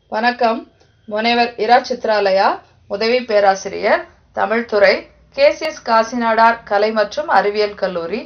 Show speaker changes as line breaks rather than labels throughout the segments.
வணக்கம் முனைவர் இரா சித்ராலயா உதவி பேராசிரியர் தமிழ்துறை கேசிஎஸ் காசிநாடார் கலை மற்றும் அறிவியல் கல்லூரி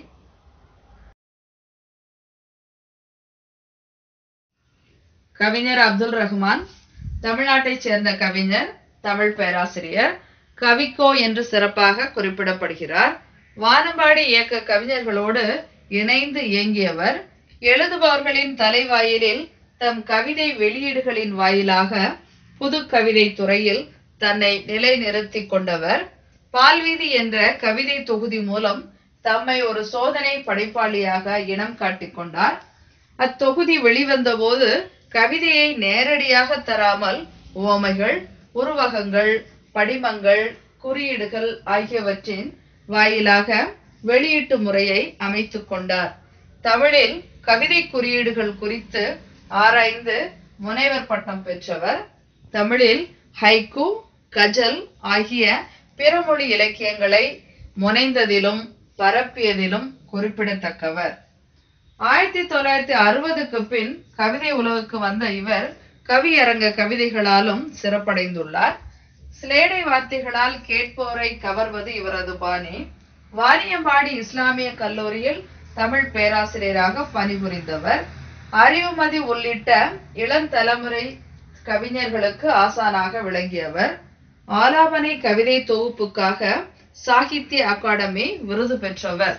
கவிஞர் அப்துல் ரஹ்மான் தமிழ்நாட்டைச் சேர்ந்த கவிஞர் தமிழ் பேராசிரியர் கவிக்கோ என்று சிறப்பாக குறிப்பிடப்படுகிறார் வானம்பாடி இயக்க கவிஞர்களோடு இணைந்து இயங்கியவர் எழுதுபவர்களின் தலைவாயிலில் தம் கவிதை வெளியீடுகளின் வாயிலாக புது கவிதை துறையில் தன்னை நிலைநிறுத்திக் கொண்டவர் பால்வீதி என்ற கவிதை தொகுதி மூலம் தம்மை ஒரு சோதனை படைப்பாளியாக இனம் காட்டிக் கொண்டார் அத்தொகுதி வெளிவந்தபோது கவிதையை நேரடியாக தராமல் உவமைகள் உருவகங்கள் படிமங்கள் குறியீடுகள் ஆகியவற்றின் வாயிலாக வெளியீட்டு முறையை அமைத்துக் கொண்டார் தமிழில் கவிதை குறியீடுகள் குறித்து ஆராய்ந்து முனைவர் பட்டம் பெற்றவர் தமிழில் ஹைக்கூ கஜல் ஆகிய பிற மொழி இலக்கியங்களை முனைந்ததிலும் பரப்பியதிலும் குறிப்பிடத்தக்கவர் ஆயிரத்தி தொள்ளாயிரத்தி அறுபதுக்கு பின் கவிதை உலகுக்கு வந்த இவர் கவியரங்க கவிதைகளாலும் சிறப்படைந்துள்ளார் சிலேடை வார்த்தைகளால் கேட்போரை கவர்வது இவரது பாணி வாணியம்பாடி இஸ்லாமிய கல்லூரியில் தமிழ் பேராசிரியராக பணிபுரிந்தவர் அறிவுமதி உள்ளிட்ட இளம் தலைமுறை கவிஞர்களுக்கு ஆசானாக விளங்கியவர் ஆலாபனை கவிதை தொகுப்புக்காக சாகித்ய அகாடமி விருது பெற்றவர்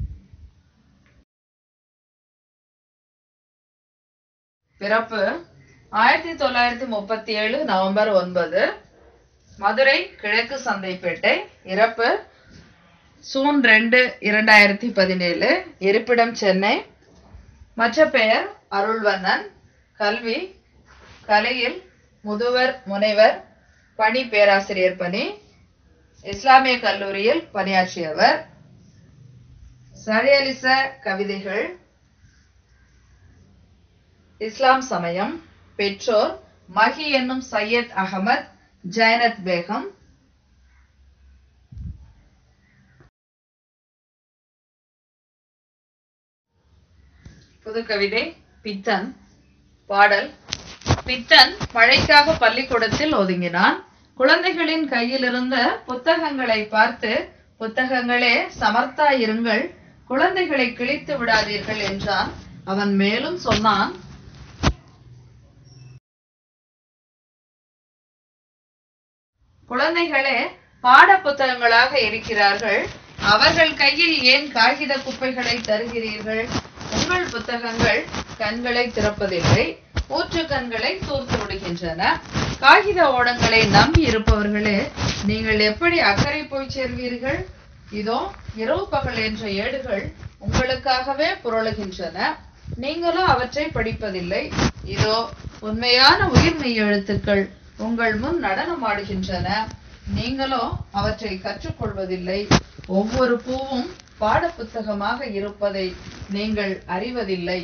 பிறப்பு ஆயிரத்தி தொள்ளாயிரத்தி முப்பத்தி ஏழு நவம்பர் ஒன்பது மதுரை கிழக்கு சந்தைப்பேட்டை இறப்பு சூன் ரெண்டு இரண்டாயிரத்தி பதினேழு இருப்பிடம் சென்னை மற்ற பெயர் அருள்வண்ணன் கல்வி கலையில் முதுவர் முனைவர் பணி பேராசிரியர் பணி இஸ்லாமிய கல்லூரியில் பணியாற்றியவர் சரியலிச கவிதைகள் இஸ்லாம் சமயம் பெற்றோர் மஹி என்னும் சையத் அகமத் ஜைனத் பேகம் புது கவிதை பித்தன் பாடல் பித்தன் மழைக்காக பள்ளிக்கூடத்தில் ஒதுங்கினான் குழந்தைகளின் கையில் இருந்த புத்தகங்களை பார்த்து புத்தகங்களே சமர்த்தா இருங்கள் குழந்தைகளை கிழித்து விடாதீர்கள் என்றான் அவன் மேலும் சொன்னான் குழந்தைகளே பாட புத்தகங்களாக இருக்கிறார்கள் அவர்கள் கையில் ஏன் காகித குப்பைகளை தருகிறீர்கள் உங்கள் புத்தகங்கள் கண்களை திறப்பதில்லை ஊற்று கண்களை தூர்த்து விடுகின்றன காகித ஓடங்களை நம்பி இருப்பவர்களே நீங்கள் எப்படி அக்கறை போய் சேர்வீர்கள் இதோ இரவு பகல் என்ற ஏடுகள் உங்களுக்காகவே புரளுகின்றன நீங்களும் அவற்றை படிப்பதில்லை இதோ உண்மையான உயிர்மெய் எழுத்துக்கள் உங்கள் முன் நடனமாடுகின்றன நீங்களோ அவற்றை கற்றுக்கொள்வதில்லை ஒவ்வொரு பூவும் பாட புத்தகமாக இருப்பதை நீங்கள் அறிவதில்லை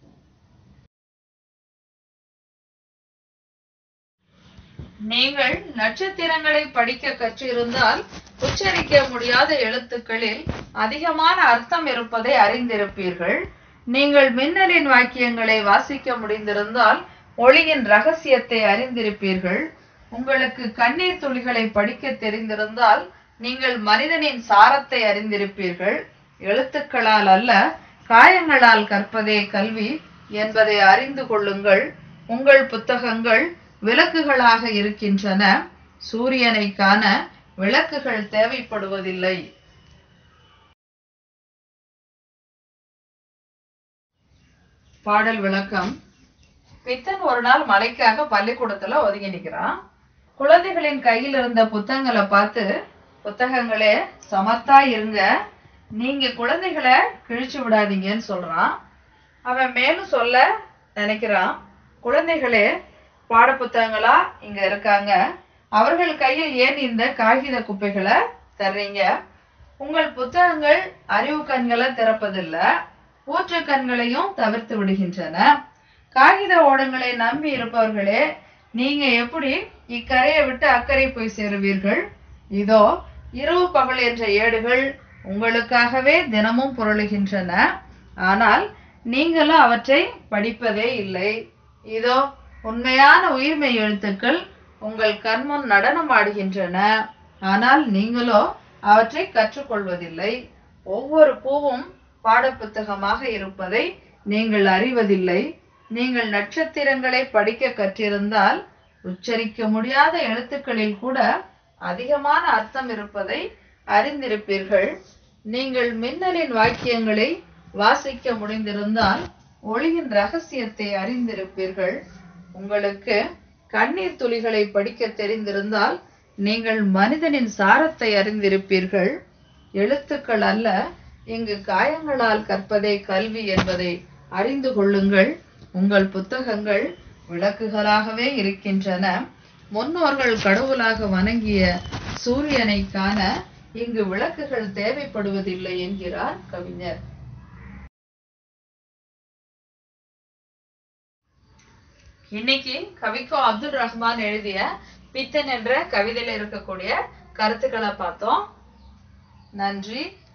நீங்கள் நட்சத்திரங்களை படிக்க கற்றிருந்தால் உச்சரிக்க முடியாத எழுத்துக்களில் அதிகமான அர்த்தம் இருப்பதை அறிந்திருப்பீர்கள் நீங்கள் மின்னலின் வாக்கியங்களை வாசிக்க முடிந்திருந்தால் ஒளியின் ரகசியத்தை அறிந்திருப்பீர்கள் உங்களுக்கு கண்ணீர் துளிகளை படிக்க தெரிந்திருந்தால் நீங்கள் மனிதனின் சாரத்தை அறிந்திருப்பீர்கள் எழுத்துக்களால் அல்ல காயங்களால் கற்பதே கல்வி என்பதை அறிந்து கொள்ளுங்கள் உங்கள் புத்தகங்கள் விளக்குகளாக இருக்கின்றன சூரியனை காண விளக்குகள் தேவைப்படுவதில்லை பாடல் விளக்கம் பித்தன் ஒரு நாள் மலைக்காக பள்ளிக்கூடத்துல ஒதுங்கி நிக்கிறான் குழந்தைகளின் கையில் இருந்த புத்தகங்களை பார்த்து புத்தகங்களே சமத்தா இருங்க நீங்க குழந்தைகளை கிழிச்சு விடாதீங்கன்னு சொல்றான் அவன் மேலும் சொல்ல நினைக்கிறான் குழந்தைகளே பாட புத்தகங்களா இங்க இருக்காங்க அவர்கள் கையில் ஏன் இந்த காகித குப்பைகளை தர்றீங்க உங்கள் புத்தகங்கள் அறிவு கண்களை திறப்பதில்லை ஊற்று கண்களையும் தவிர்த்து விடுகின்றன காகித ஓடங்களை நம்பி இருப்பவர்களே நீங்க எப்படி இக்கரையை விட்டு அக்கறை போய் சேருவீர்கள் இதோ இரவு பகல் என்ற ஏடுகள் உங்களுக்காகவே தினமும் புரளுகின்றன ஆனால் நீங்களும் அவற்றை படிப்பதே இல்லை இதோ உண்மையான உயிர்மெய் எழுத்துக்கள் உங்கள் கண்முன் நடனம் ஆடுகின்றன ஆனால் நீங்களோ அவற்றை கற்றுக்கொள்வதில்லை ஒவ்வொரு பூவும் பாடப்புத்தகமாக இருப்பதை நீங்கள் அறிவதில்லை நீங்கள் நட்சத்திரங்களை படிக்க கற்றிருந்தால் உச்சரிக்க முடியாத எழுத்துக்களில் கூட அதிகமான அர்த்தம் இருப்பதை அறிந்திருப்பீர்கள் நீங்கள் மின்னலின் வாக்கியங்களை வாசிக்க முடிந்திருந்தால் ஒளியின் ரகசியத்தை அறிந்திருப்பீர்கள் உங்களுக்கு கண்ணீர் துளிகளை படிக்க தெரிந்திருந்தால் நீங்கள் மனிதனின் சாரத்தை அறிந்திருப்பீர்கள் எழுத்துக்கள் அல்ல இங்கு காயங்களால் கற்பதே கல்வி என்பதை அறிந்து கொள்ளுங்கள் உங்கள் புத்தகங்கள் விளக்குகளாகவே இருக்கின்றன முன்னோர்கள் கடவுளாக வணங்கிய சூரியனை காண இங்கு விளக்குகள் தேவைப்படுவதில்லை என்கிறார் கவிஞர் இன்னைக்கு கவிக்கோ அப்துல் ரஹ்மான் எழுதிய பித்தன் என்ற கவிதையில இருக்கக்கூடிய கருத்துக்களை பார்த்தோம் நன்றி